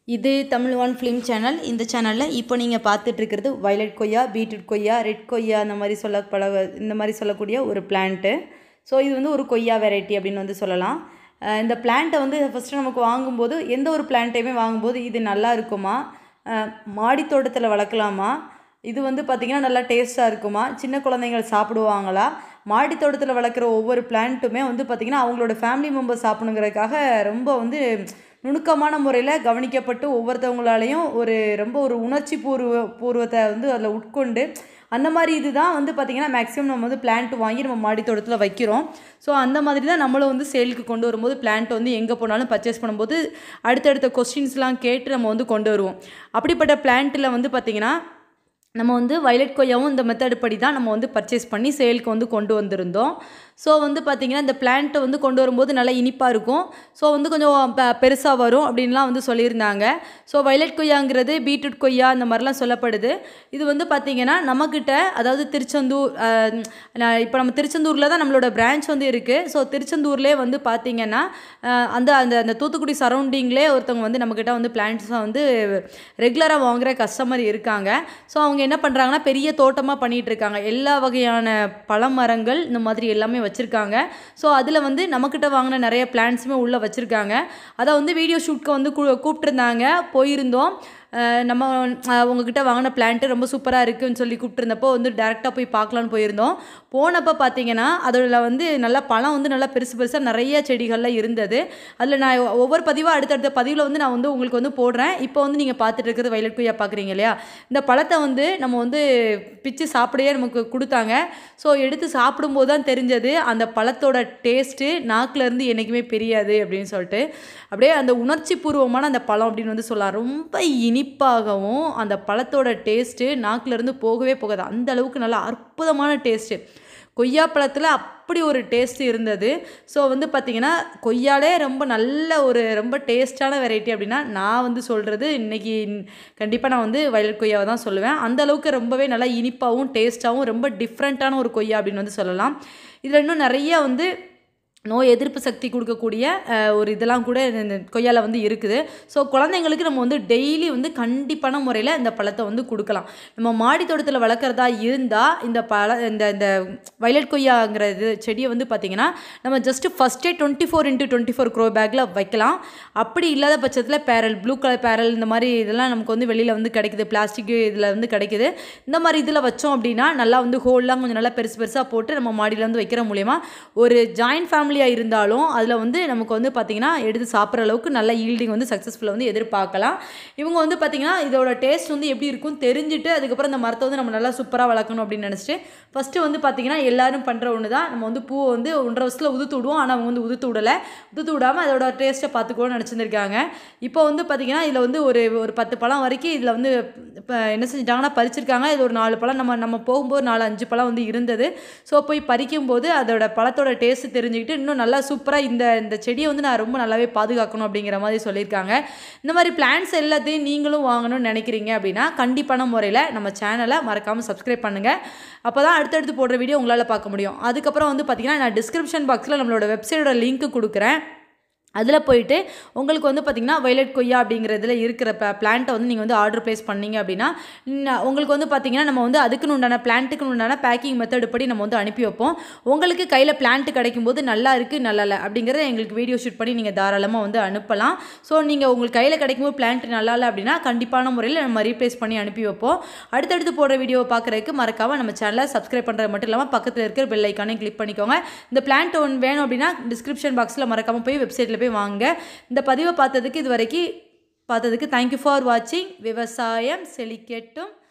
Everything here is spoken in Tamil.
இது தமிழ் ஒன் ஃபிலிம் சேனல் இந்த சேனலில் இப்போ நீங்கள் பார்த்துட்டு இருக்கிறது வயலட் கொய்யா பீட்ரூட் கொய்யா ரெட் கொய்யா அந்த மாதிரி சொல்ல பல இந்த மாதிரி சொல்லக்கூடிய ஒரு பிளான்ட்டு ஸோ இது வந்து ஒரு கொய்யா வெரைட்டி அப்படின்னு வந்து சொல்லலாம் அஹ் இந்த பிளான்ட்டை வந்து ஃபஸ்ட்டு நமக்கு வாங்கும்போது எந்த ஒரு பிளான்ட்டையுமே வாங்கும்போது இது நல்லா இருக்குமா அஹ் மாடி தோட்டத்தில் வளர்க்கலாமா இது வந்து பார்த்திங்கன்னா நல்லா டேஸ்ட்டாக இருக்குமா சின்ன குழந்தைங்கள் சாப்பிடுவாங்களா மாடி தோட்டத்தில் வளர்க்குற ஒவ்வொரு பிளான்ட்டுமே வந்து பார்த்திங்கன்னா அவங்களோட ஃபேமிலி மெம்பர்ஸ் சாப்பிடுங்கிறதுக்காக ரொம்ப வந்து நுணுக்கமான முறையில் கவனிக்கப்பட்டு ஒவ்வொருத்தவங்களாலையும் ஒரு ரொம்ப ஒரு உணர்ச்சி பூர்வ பூர்வத்தை வந்து அதில் உட்கொண்டு அந்த மாதிரி இதுதான் வந்து பார்த்திங்கன்னா மேக்ஸிமம் நம்ம வந்து பிளான்ட் வாங்கி நம்ம மாடி தோட்டத்தில் வைக்கிறோம் ஸோ அந்த மாதிரி தான் நம்மளும் வந்து சேலுக்கு கொண்டு வரும்போது பிளான்ட் வந்து எங்கே போனாலும் பர்ச்சேஸ் பண்ணும்போது அடுத்தடுத்த கொஸ்டின்ஸ்லாம் கேட்டு நம்ம வந்து கொண்டு வருவோம் அப்படிப்பட்ட பிளான்ட்டில் வந்து பார்த்திங்கன்னா நம்ம வந்து வயலட் கொய்யாவும் இந்த மெத்தட் படி தான் நம்ம வந்து பர்ச்சேஸ் பண்ணி சேலுக்கு வந்து கொண்டு வந்திருந்தோம் ஸோ வந்து பார்த்திங்கன்னா இந்த பிளான்ட்டை வந்து கொண்டு வரும்போது நல்லா இனிப்பாக இருக்கும் ஸோ வந்து கொஞ்சம் பெ- பெருசாக வரும் அப்படின்லாம் வந்து சொல்லியிருந்தாங்க ஸோ வயலட் கொய்யாங்கிறது பீட்ரூட் கொய்யா இந்த மாதிரிலாம் சொல்லப்படுது இது வந்து பார்த்திங்கன்னா நம்மக்கிட்ட அதாவது திருச்செந்தூர் இப்போ நம்ம திருச்செந்தூரில் தான் நம்மளோட பிரான்ச் வந்து இருக்குது ஸோ திருச்செந்தூர்லேயே வந்து பார்த்திங்கன்னா அஹ், அந்த அந்த அந்த தூத்துக்குடி சரௌண்டிங்லேயே ஒருத்தவங்க வந்து நம்மக்கிட்ட வந்து பிளான்ட்ஸை வந்து ரெகுலராக வாங்குகிற கஸ்டமர் இருக்காங்க ஸோ அவங்க என்ன பண்ணுறாங்கன்னா பெரிய தோட்டமாக பண்ணிகிட்டு இருக்காங்க எல்லா வகையான பழமரங்கள் இந்த மாதிரி எல்லாமே வச்சுருக்காங்க ஸோ அதில் வந்து நம்மக்கிட்ட வாங்கின நிறைய பிளான்ட்ஸுமே உள்ளே வச்சுருக்காங்க அதை வந்து வீடியோ ஷூட்க்கு வந்து கூ கூப்பிட்டுருந்தாங்க போயிருந்தோம் அஹ் நம்ம அஹ் உங்ககிட்ட வாங்கின பிளான்ட்டு ரொம்ப சூப்பராக இருக்குன்னு சொல்லி கூப்பிட்டுருந்தப்போ வந்து டேரெக்டாக போய் பார்க்கலான்னு போயிருந்தோம் போனப்போ பார்த்தீங்கன்னா அதோட வந்து நல்லா பழம் வந்து நல்லா பெருசு பெருசாக நிறைய செடிகள்லாம் இருந்தது அதில் நான் ஒவ்வொரு பதிவாக அடுத்தடுத்த பதிவில் வந்து நான் வந்து உங்களுக்கு வந்து போடுறேன் இப்போ வந்து நீங்கள் பார்த்துட்டு இருக்கிறது வயலட் கொய்யா பார்க்குறீங்க இல்லையா இந்த பழத்தை வந்து நம்ம வந்து பிச்சு சாப்பிடையே நமக்கு கொடுத்தாங்க ஸோ எடுத்து சாப்பிடும்போது தான் தெரிஞ்சது அந்த பழத்தோட டேஸ்ட்டு நாக்குலேருந்து என்றைக்குமே பிரியாது அப்படின்னு சொல்லிட்டு அப்படியே அந்த உணர்ச்சி பூர்வமான அந்த பழம் அப்படின்னு வந்து சொல்லலாம் ரொம்ப இனிப்பாகவும் அந்த பழத்தோட டேஸ்ட்டு நாக்குலேருந்து போகவே போகாது அந்த அளவுக்கு நல்லா அற்புதமான டேஸ்ட்டு கொய்யா பழத்தில் அப்படி ஒரு டேஸ்ட் இருந்தது ஸோ வந்து பார்த்திங்கன்னா கொய்யாலே ரொம்ப நல்ல ஒரு ரொம்ப டேஸ்டான வெரைட்டி அப்படின்னா நான் வந்து சொல்கிறது இன்றைக்கி கண்டிப்பாக நான் வந்து வயலட் கொய்யாவை தான் சொல்லுவேன் அந்த அளவுக்கு ரொம்பவே நல்லா இனிப்பாகவும் டேஸ்ட்டாகவும் ரொம்ப டிஃப்ரெண்ட்டான ஒரு கொய்யா அப்படின்னு வந்து சொல்லலாம் இதில் இன்னும் நிறைய வந்து நோய் எதிர்ப்பு சக்தி கொடுக்கக்கூடிய அஹ், ஒரு இதெல்லாம் கூட இந்த கொய்யாவில் வந்து இருக்குது ஸோ குழந்தைங்களுக்கு நம்ம வந்து டெய்லி வந்து கண்டிப்பான முறையில் இந்த பழத்தை வந்து கொடுக்கலாம் நம்ம மாடி தோட்டத்தில் வளர்க்குறதா இருந்தால் இந்த பழ இந்த இந்த வயலட் கொய்யாங்கிற இது செடியை வந்து பார்த்திங்கன்னா நம்ம ஜஸ்ட்டு ஃபஸ்ட்டே twenty four into twenty four grow பேக்கில் வைக்கலாம் அப்படி இல்லாத பட்சத்தில் பேரல் ப்ளூ கலர் பேரல் இந்த மாதிரி இதெல்லாம் நமக்கு வந்து வெளியில் வந்து கிடைக்குது பிளாஸ்டிக் இதில் வந்து கிடைக்குது இந்த மாதிரி இதில் வச்சோம் அப்படின்னா நல்லா வந்து ஹோல்லாம் கொஞ்சம் நல்லா பெருசு பெருசாக போட்டு நம்ம மாடியில் வந்து வைக்கிற மூலயமா ஒரு ஜாயின்ட் ஃபேமிலியாக இருந்தாலும் அதில் வந்து நமக்கு வந்து பார்த்திங்கன்னா எடுத்து சாப்பிட்ற அளவுக்கு நல்ல ஈல்டிங் வந்து சக்ஸஸ்ஃபுல்லாக வந்து எதிர்பார்க்கலாம் இவங்க வந்து பார்த்திங்கன்னா இதோட டேஸ்ட் வந்து எப்படி இருக்கும் தெரிஞ்சுட்டு அதுக்கப்புறம் இந்த மரத்தை வந்து நம்ம நல்லா சூப்பராக வளர்க்கணும் அப்படின்னு நினச்சிட்டு ஃபஸ்ட்டு வந்து பார்த்திங்கன்னா எல்லாரும் பண்ணுற ஒன்று தான் நம்ம வந்து பூவை வந்து ஒன்றரை வருஷத்தில் உதுத்து விடுவோம் ஆனால் அவங்க வந்து உதுத்து விடலை உதுத்து விடாமல் அதோட டேஸ்ட்டை பார்த்துக்கணும்னு நினச்சிருந்துருக்காங்க இப்போ வந்து பார்த்திங்கன்னா இதில் வந்து ஒரு ஒரு பத்து பழம் வரைக்கும் இதில் வந்து இப்போ என்ன செஞ்சிட்டாங்கன்னா பறிச்சிருக்காங்க இது ஒரு நாலு பழம் நம்ம நம்ம போகும்போது நாலு அஞ்சு பழம் வந்து இருந்தது ஸோ போய் பறிக்கும்போது அதோட பழத்தோட டேஸ்ட் தெரிஞ்சுக்கிட்டு இன்னும் நல்லா சூப்பராக இந்த இந்த செடியை வந்து நான் ரொம்ப நல்லாவே பாதுகாக்கணும் அப்படிங்கிற மாதிரி சொல்லியிருக்காங்க இந்த மாதிரி பிளான்ஸ் எல்லாத்தையும் நீங்களும் வாங்கணும்னு நினைக்கிறீங்க அப்படின்னா கண்டிப்பான முறையில் நம்ம சேனலை மறக்காமல் சப்ஸ்கிரைப் பண்ணுங்கள் அப்போ தான் அடுத்தடுத்து போடுற வீடியோ உங்களால் பார்க்க முடியும் அதுக்கப்புறம் வந்து பார்த்திங்கன்னா நான் டிஸ்கிரிப்ஷன் பாக்ஸில் நம்மளோட வெப்சைட்டோட லிங்க் கொடுக்குறேன் அதில் போயிட்டு உங்களுக்கு வந்து பார்த்திங்கன்னா வயலட் கொய்யா அப்படிங்கிறதுல இருக்கிற பிளான்ட்டை வந்து நீங்கள் வந்து ஆர்டர் ப்ளேஸ் பண்ணீங்க அப்படின்னா ந- உங்களுக்கு வந்து பார்த்திங்கன்னா நம்ம வந்து அதுக்குன்னு உண்டான பிளான்ட்டுக்கு உண்டான பேக்கிங் மெத்தட் படி நம்ம வந்து அனுப்பி வைப்போம் உங்களுக்கு கையில் பிளான்ட் கிடைக்கும் போது நல்லா இருக்குது நல்லா இல்லை அப்படிங்கிறத எங்களுக்கு வீடியோ ஷூட் பண்ணி நீங்கள் தாராளமாக வந்து அனுப்பலாம் ஸோ நீங்கள் உங்களுக்கு கையில் கிடைக்கும்போது பிளான்ட் நல்லா இல்லை அப்படின்னா கண்டிப்பான முறையில் நம்ம ரீப்ளேஸ் பண்ணி அனுப்பி வைப்போம் அடுத்தடுத்து போடுற வீடியோவை பார்க்குறதுக்கு மறக்காமல் நம்ம சேனலை சப்ஸ்கிரைப் பண்ணுறது மட்டும் இல்லாமல் பக்கத்தில் இருக்கிற பெல் ஐக்கானையும் கிளிக் பண்ணிக்கோங்க இந்த பிளான்ட் ஒன்று வேணும் அப்படின்னா டிஸ்கிரிப்ஷன் பாக்ஸில் மறக்காமல் போய் வெப்சைட்டில் போய் வாங்க இந்த பதிவை பார்த்ததுக்கு இது வரைக்கும் பார்த்ததுக்கு தேங்க்யூ ஃபார் வாட்சிங் விவசாயம் செழிக்கட்டும்